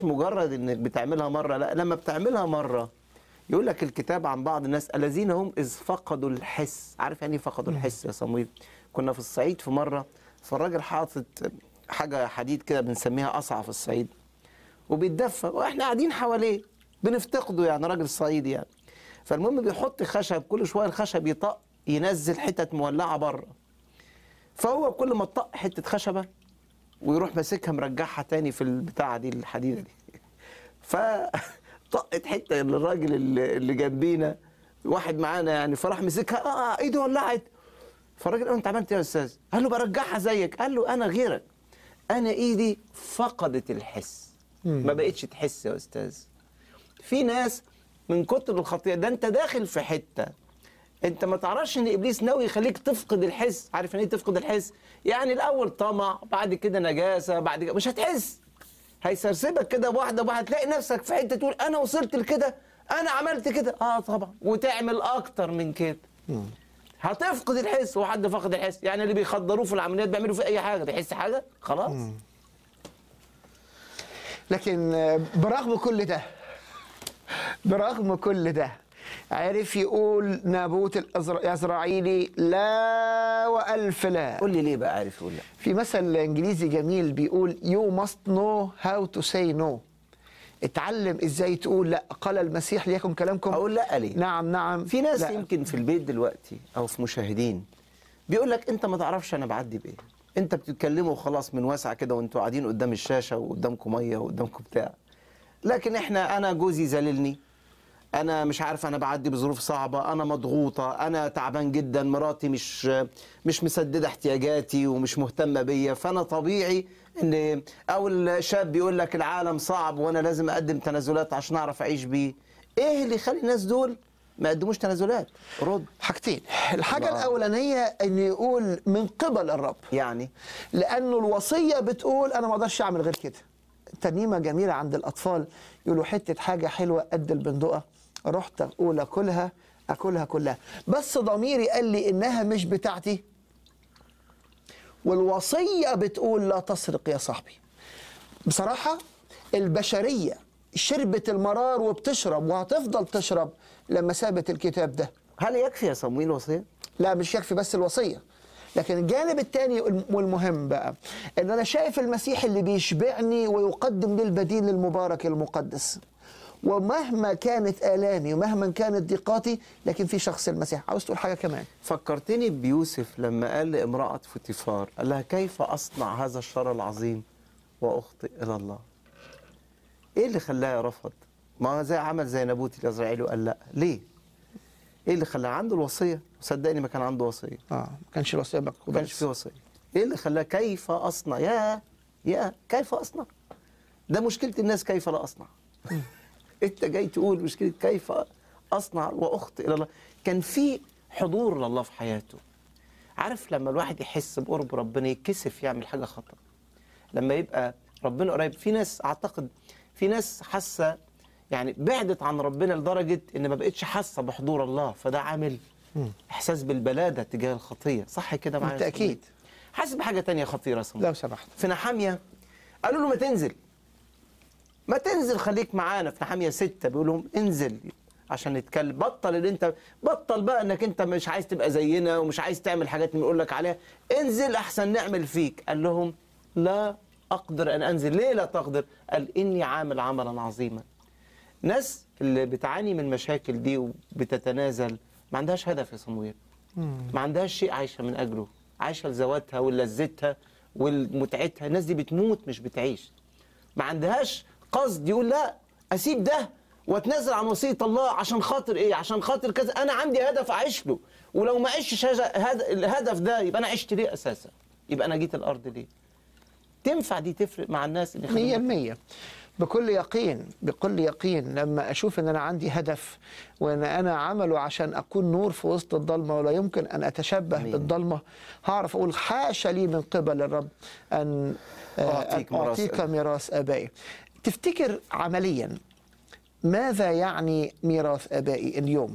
مجرد انك بتعملها مره لا لما بتعملها مره يقول لك الكتاب عن بعض الناس الذين هم اذ فقدوا الحس عارف يعني ايه فقدوا الحس يا صمويل كنا في الصعيد في مره فالراجل حاطط حاجه حديد كده بنسميها قصعه في الصعيد وبيتدفى واحنا قاعدين حواليه بنفتقده يعني راجل صعيدي يعني فالمهم بيحط خشب كل شويه الخشب يطق ينزل حتت مولعه بره فهو كل ما تطق حته خشبه ويروح ماسكها مرجعها تاني في البتاعه دي الحديده دي فطقت حته للراجل اللي اللي جنبينا واحد معانا يعني فراح مسكها اه ايده ولعت فالراجل قال له انت عملت ايه يا استاذ؟ قال له برجعها زيك قال له انا غيرك انا ايدي فقدت الحس ما بقتش تحس يا استاذ في ناس من كتر الخطيئه ده انت داخل في حته انت ما تعرفش ان ابليس ناوي يخليك تفقد الحس عارف يعني ايه تفقد الحس يعني الاول طمع بعد كده نجاسه بعد كده مش هتحس هيسرسبك كده بواحده بواحده تلاقي نفسك في حته تقول انا وصلت لكده انا عملت كده اه طبعا وتعمل اكتر من كده هتفقد الحس وحد فقد الحس يعني اللي بيخدروه في العمليات بيعملوا في اي حاجه بيحس حاجه خلاص لكن آه، برغم كل ده برغم كل ده عرف يقول نابوت الإسرائيلي لا وألف لا قول لي ليه بقى عارف يقول لا في مثل انجليزي جميل بيقول you must know how to say no اتعلم ازاي تقول لا قال المسيح ليكن كلامكم اقول لا ليه نعم نعم في ناس لا. يمكن في البيت دلوقتي او في مشاهدين بيقول لك انت ما تعرفش انا بعدي بايه انت بتتكلموا خلاص من واسع كده وانتوا قاعدين قدام الشاشه وقدامكم ميه وقدامكم بتاع لكن احنا انا جوزي زللني انا مش عارف انا بعدي بظروف صعبه انا مضغوطه انا تعبان جدا مراتي مش مش مسدده احتياجاتي ومش مهتمه بيا فانا طبيعي ان او الشاب بيقول لك العالم صعب وانا لازم اقدم تنازلات عشان اعرف اعيش بيه ايه اللي يخلي الناس دول ما يقدموش تنازلات رد حاجتين الحاجة الله. الأولانية أن يقول من قبل الرب يعني لأنه الوصية بتقول أنا ما أقدرش أعمل غير كده ترنيمة جميلة عند الأطفال يقولوا حتة حاجة حلوة قد البندقة رحت أقول أكلها أكلها كلها بس ضميري قال لي إنها مش بتاعتي والوصية بتقول لا تسرق يا صاحبي بصراحة البشرية شربت المرار وبتشرب وهتفضل تشرب لما سابت الكتاب ده هل يكفي يا صمويل وصيه لا مش يكفي بس الوصيه لكن الجانب الثاني والمهم بقى ان انا شايف المسيح اللي بيشبعني ويقدم لي البديل المبارك المقدس ومهما كانت الامي ومهما كانت ضيقاتي لكن في شخص المسيح عاوز تقول حاجه كمان فكرتني بيوسف لما قال لامرأة فوتيفار قال لها كيف أصنع هذا الشر العظيم وأخطئ إلى الله إيه اللي خلاه رفض ما هو زي عمل زي نابوت الإسرائيلي وقال لا ليه إيه اللي خلاه عنده الوصية صدقني ما كان عنده وصية اه ما كانش الوصيه ما مكتوبه كانش في وصية إيه اللي خلاه كيف أصنع يا يا كيف أصنع ده مشكلة الناس كيف لا أصنع أنت جاي تقول مشكلة كيف أصنع وأخطئ إلى الله كان في حضور لله في حياته عارف لما الواحد يحس بقرب ربنا يتكسف يعمل حاجة خطأ لما يبقى ربنا قريب في ناس أعتقد في ناس حاسة يعني بعدت عن ربنا لدرجة إن ما بقتش حاسة بحضور الله فده عامل إحساس بالبلادة تجاه الخطية صح كده معايا يا بالتأكيد. صديقي؟ حاسس بحاجة تانية خطيرة يا صمويل. لو سمحت في نحامية قالوا له ما تنزل ما تنزل خليك معانا في نحامية ستة بيقول لهم انزل عشان نتكلم بطل اللي انت بطل بقى انك انت مش عايز تبقى زينا ومش عايز تعمل حاجات اللي بنقول لك عليها انزل احسن نعمل فيك قال لهم لا اقدر ان انزل ليه لا تقدر قال اني عامل عملا عظيما ناس اللي بتعاني من المشاكل دي وبتتنازل ما عندهاش هدف يا صمويل ما عندهاش شيء عايشه من اجله عايشه لذواتها ولذتها ولمتعتها الناس دي بتموت مش بتعيش ما عندهاش قصد يقول لا اسيب ده واتنازل عن وصيه الله عشان خاطر ايه عشان خاطر كذا انا عندي هدف اعيش له ولو ما عشتش هذا- هذا- الهدف ده يبقى انا عشت ليه اساسا يبقى انا جيت الارض ليه تنفع دي تفرق مع الناس اللي مية خدوا- المية بكل يقين بكل يقين لما أشوف أن أنا عندي هدف وأن أنا عمله عشان أكون نور في وسط الضلمة ولا يمكن أن أتشبه أمين. بالضلمة هعرف أقول حاشا لي من قبل الرب أن آه، أعطيك أن ميراث أعطيك أبي. ميراث آبائي تفتكر عمليا ماذا يعني ميراث آبائي اليوم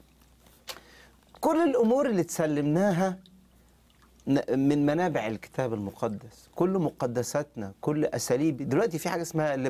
كل الامور اللي تسلمناها ن- من منابع الكتاب المقدس كل مقدساتنا كل اساليب دلوقتي في حاجه اسمها